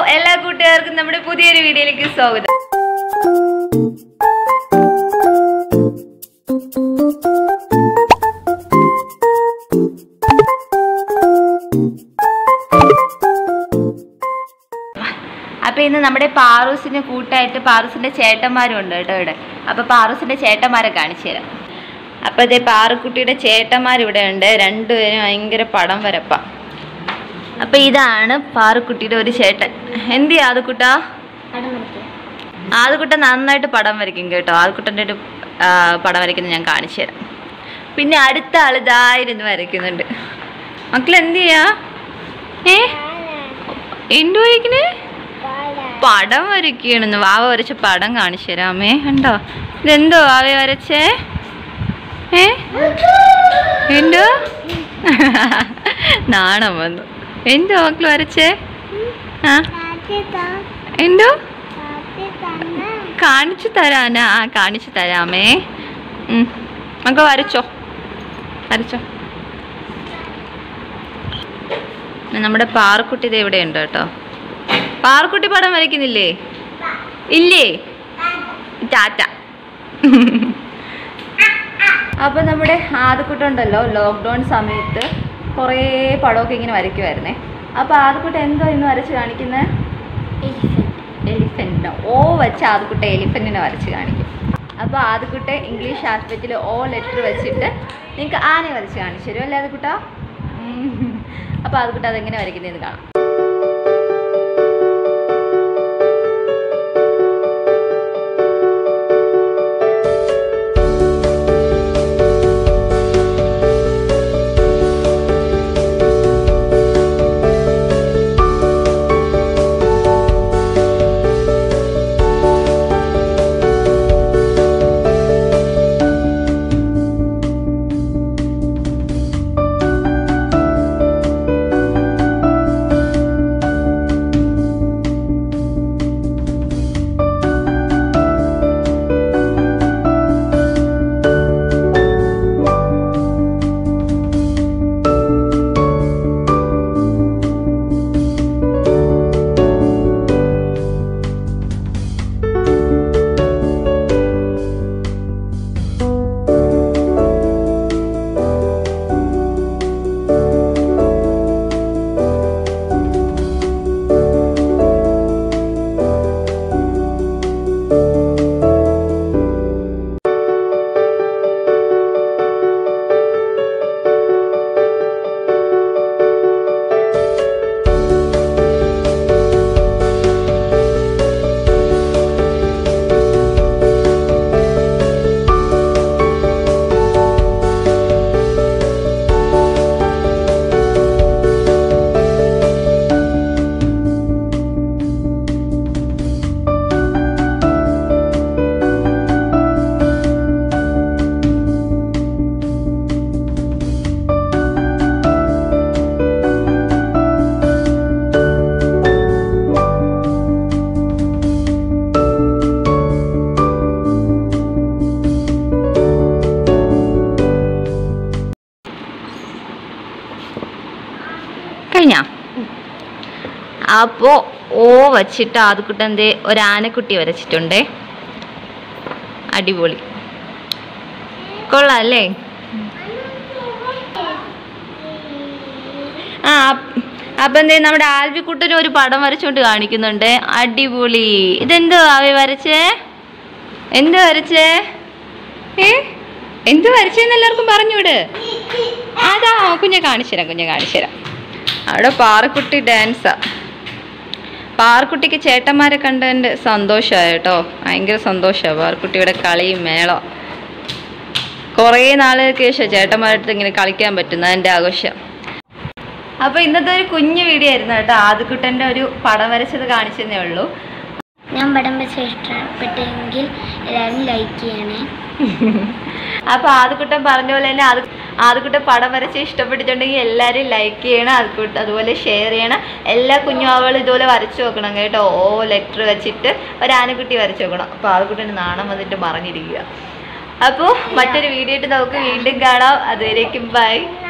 എല്ലാ കൂട്ടുകാർക്കും നമ്മുടെ പുതിയൊരു വീഡിയോയിലേക്ക് സ്വാഗതം അപ്പൊ ഇന്ന് നമ്മുടെ പാറൂസിന് കൂട്ടായിട്ട് പാറൂസിന്റെ ചേട്ടന്മാരും ഉണ്ട് കേട്ടോ ഇവിടെ അപ്പൊ പാറൂസിന്റെ ചേട്ടന്മാരെ കാണിച്ചു തരാം അപ്പൊ ഇതേ പാറുക്കുട്ടിയുടെ ചേട്ടന്മാർ ഇവിടെ ഉണ്ട് രണ്ടുപേരും ഭയങ്കര പടം വരപ്പ അപ്പൊ ഇതാണ് പാറുക്കുട്ടിയുടെ ഒരു ചേട്ടൻ എന്ത് ചെയ്യാ ആദ്യക്കുട്ടാ ആദ്യക്കുട്ട നന്നായിട്ട് പടം വരയ്ക്കും കേട്ടോ ആദ്യക്കുട്ടൻ്റെ ഒരു ആ, പടം വരയ്ക്കുന്നത് ഞാൻ കാണിച്ചു തരാം പിന്നെ അടുത്ത ആൾ ഇതായിരുന്നു വരയ്ക്കുന്നുണ്ട് മക്കൾ എന്ത് ചെയ്യാ ഏ എന്തു വരയ്ക്കണേ പടം വരയ്ക്കണെന്ന് വാവ വരച്ച പടം കാണിച്ചു തരാമേ കണ്ടോ ഇതെന്തോ വാവ വരച്ചേ ഏ എന്തോ നാണം വന്നു എന്തോ മക്കൾ വരച്ചേ ആ എന്തോ കാണിച്ചു തരാനാ ആ കാണിച്ചു തരാമേ ഉം. മക്കൾ വരച്ചോ വരച്ചോ നമ്മുടെ പാറക്കുട്ടി ഇത് ഇവിടെ ഉണ്ട് കേട്ടോ പാറക്കുട്ടി പടം വരയ്ക്കുന്നില്ലേ ഇല്ലേ ടാറ്റ അപ്പൊ നമ്മുടെ ആദ്യക്കുട്ടുണ്ടല്ലോ ലോക്ക്ഡൗൺ സമയത്ത് കുറേ പടമൊക്കെ ഇങ്ങനെ വരയ്ക്കുമായിരുന്നേ അപ്പൊ ആദ്യക്കുട്ട എന്തോ ഇന്ന് വരച്ച് കാണിക്കുന്നത് എലിഫന്റിനെ ഓ വെച്ച് ആദ്യക്കുട്ട എലിഫന്റിനെ വരച്ച് കാണിക്കും അപ്പോൾ ആദ്യക്കുട്ട ഇംഗ്ലീഷ് ആൽഫബറ്റിൽ ഓ ലെറ്റർ വെച്ചിട്ട് നിങ്ങൾക്ക് ആനെ വരച്ച് കാണിച്ചു തരും അല്ലേ ആദ്യക്കുട്ട അപ്പോൾ ആദ്യക്കുട്ട അതെങ്ങനെ വരയ്ക്കുന്നതെന്ന് കാണാം കഴിഞ്ഞാ അപ്പോൾ ഓ വച്ചിട്ട് ആദ്യക്കുട്ടൻ എന്തേ ഒരു ആനക്കുട്ടി വരച്ചിട്ടുണ്ടേ അടിപൊളി കൊള്ളാം അല്ലേ ആ അപ്പം എന്തേ നമ്മുടെ ആൽവിക്കുട്ടനും ഒരു പടം വരച്ചുകൊണ്ട് കാണിക്കുന്നുണ്ട് അടിപൊളി ഇതെന്തോ ആവി വരച്ചേ എന്ത് വരച്ചേ ഏ എന്ത് വരച്ചേന്ന് എല്ലാവർക്കും പറഞ്ഞൂട് അതാ കുഞ്ഞെ കാണിച്ചു തരാം കുഞ്ഞെ കാണിച്ചു തരാം അവിടെ പാറക്കുട്ടി ഡാൻസാ പാറക്കുട്ടിക്ക് ചേട്ടന്മാരെ കണ്ടതിൻ്റെ സന്തോഷമായി കേട്ടോ ഭയങ്കര സന്തോഷമാണ് പാറക്കുട്ടിയുടെ കളിയും മേളം കുറേ നാളുകൾക്ക് ശേഷം ചേട്ടന്മാരുടെ അടുത്ത് ഇങ്ങനെ കളിക്കാൻ പറ്റുന്ന അതിൻ്റെ ആഘോഷം അപ്പോൾ ഇന്നത്തെ ഒരു കുഞ്ഞു വീഡിയോ ആയിരുന്നു കേട്ടോ ആദ്യക്കുട്ടൻ്റെ ഒരു പടം വരച്ചത് കാണിച്ചതേ ഉള്ളൂ ഞാൻ പടം വെച്ച് ഇഷ്ടപ്പെട്ടെങ്കിൽ എല്ലാവരും ലൈക്ക് ചെയ്യണേ അപ്പോൾ ആദ്യക്കുട്ടൻ പറഞ്ഞ പോലെ തന്നെ ആദ്യ ആദ്യക്കുട്ടൻ പടം വരച്ച് ഇഷ്ടപ്പെട്ടിട്ടുണ്ടെങ്കിൽ എല്ലാവരും ലൈക്ക് ചെയ്യണം അതുകൂട്ട് അതുപോലെ ഷെയർ ചെയ്യണം എല്ലാ കുഞ്ഞുവാവകളും ഇതുപോലെ വരച്ചു നോക്കണം കേട്ടോ ഓ ലെറ്റർ വെച്ചിട്ട് ഒരു ആനക്കുട്ടി വരച്ചു നോക്കണം അപ്പോൾ ആദ്യക്കുട്ടന് നാണം വന്നിട്ട് മറിഞ്ഞിരിക്കുക അപ്പോൾ മറ്റൊരു വീഡിയോ ആയിട്ട് നമുക്ക് വീണ്ടും കാണാം അതുവരേക്കും ബൈ